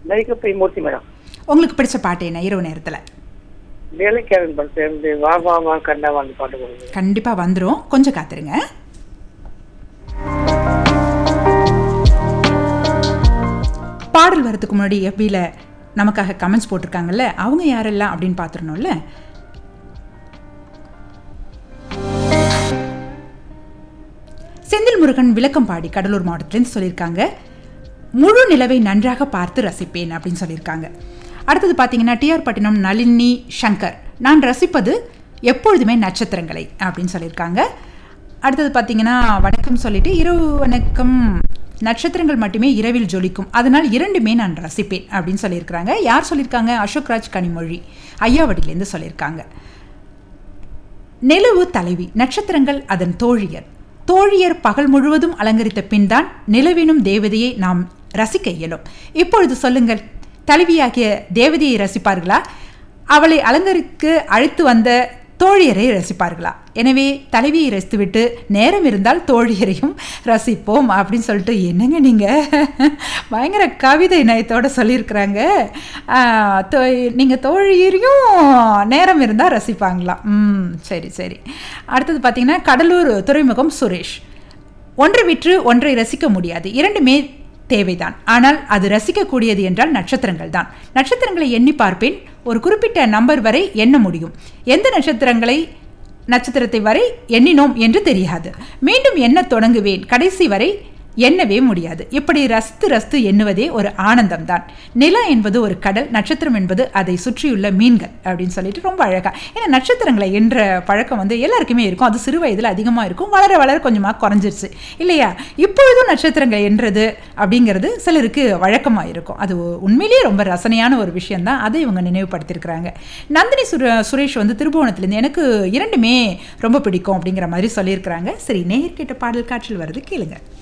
நரிக்கப்பை மூர்த்தி madam உங்களுக்கு பிடிச்ச பாட்டு என்ன இரவு நேரத்தில் வேலைக்காரன் படத்துல இருந்து வா வா வா கண்டவா அந்த பாட்டு கொடுங்க கண்டிப்பாக வந்துடும் கொஞ்சம் காத்துருங்க பாடல் வரதுக்கு முன்னாடி எஃபியில் நமக்காக கமெண்ட்ஸ் போட்டிருக்காங்கல்ல அவங்க யாரெல்லாம் அப்படின்னு பார்த்துடணும்ல செந்தில் முருகன் விளக்கம் பாடி கடலூர் மாவட்டத்திலேருந்து சொல்லியிருக்காங்க முழு நிலவை நன்றாக பார்த்து ரசிப்பேன் அப்படின்னு சொல்லியிருக்காங்க அடுத்தது பார்த்தீங்கன்னா டிஆர் பட்டினம் நளினி சங்கர் நான் ரசிப்பது எப்பொழுதுமே நட்சத்திரங்களை அப்படின்னு சொல்லியிருக்காங்க அடுத்தது பார்த்தீங்கன்னா வணக்கம் சொல்லிட்டு இரவு வணக்கம் நட்சத்திரங்கள் மட்டுமே இரவில் ஜொலிக்கும் அதனால் இரண்டுமே நான் ரசிப்பேன் அப்படின்னு சொல்லியிருக்கிறாங்க யார் சொல்லியிருக்காங்க அசோக்ராஜ் கனிமொழி ஐயாவடியிலேருந்து சொல்லியிருக்காங்க நிலவு தலைவி நட்சத்திரங்கள் அதன் தோழியர் தோழியர் பகல் முழுவதும் அலங்கரித்த பின்தான் நிலவினும் தேவதையை நாம் ரசிக்க இயலும் இப்பொழுது சொல்லுங்கள் தலைவியாகிய தேவதையை ரசிப்பார்களா அவளை அலங்கரிக்க அழைத்து வந்த தோழியரை ரசிப்பார்களா எனவே தலைவியை ரசித்துவிட்டு நேரம் இருந்தால் தோழியரையும் ரசிப்போம் அப்படின்னு சொல்லிட்டு என்னங்க நீங்கள் பயங்கர கவிதை நயத்தோடு சொல்லியிருக்கிறாங்க நீங்கள் தோழியரையும் நேரம் இருந்தால் ரசிப்பாங்களாம் ம் சரி சரி அடுத்தது பார்த்தீங்கன்னா கடலூர் துறைமுகம் சுரேஷ் ஒன்றை விற்று ஒன்றை ரசிக்க முடியாது இரண்டுமே தேவைதான் ஆனால் அது ரசிக்கக்கூடியது என்றால் நட்சத்திரங்கள் தான் நட்சத்திரங்களை எண்ணி பார்ப்பேன் ஒரு குறிப்பிட்ட நம்பர் வரை எண்ண முடியும் எந்த நட்சத்திரங்களை நட்சத்திரத்தை வரை எண்ணினோம் என்று தெரியாது மீண்டும் எண்ண தொடங்குவேன் கடைசி வரை எண்ணவே முடியாது இப்படி ரசித்து ரசித்து எண்ணுவதே ஒரு ஆனந்தம் தான் நிலா என்பது ஒரு கடல் நட்சத்திரம் என்பது அதை சுற்றியுள்ள மீன்கள் அப்படின்னு சொல்லிட்டு ரொம்ப அழகா ஏன்னா நட்சத்திரங்களை என்ற பழக்கம் வந்து எல்லாருக்குமே இருக்கும் அது சிறு வயதில் அதிகமாக இருக்கும் வளர வளர கொஞ்சமாக குறைஞ்சிருச்சு இல்லையா இப்பொழுதும் நட்சத்திரங்கள் என்றது அப்படிங்கிறது சிலருக்கு வழக்கமாக இருக்கும் அது உண்மையிலேயே ரொம்ப ரசனையான ஒரு விஷயம்தான் அதை இவங்க நினைவுபடுத்தியிருக்கிறாங்க நந்தினி சுர சுரேஷ் வந்து திருபுவனத்துலேருந்து எனக்கு இரண்டுமே ரொம்ப பிடிக்கும் அப்படிங்கிற மாதிரி சொல்லியிருக்கிறாங்க சரி நேர்கிட்ட பாடல் காற்றில் வருது கேளுங்க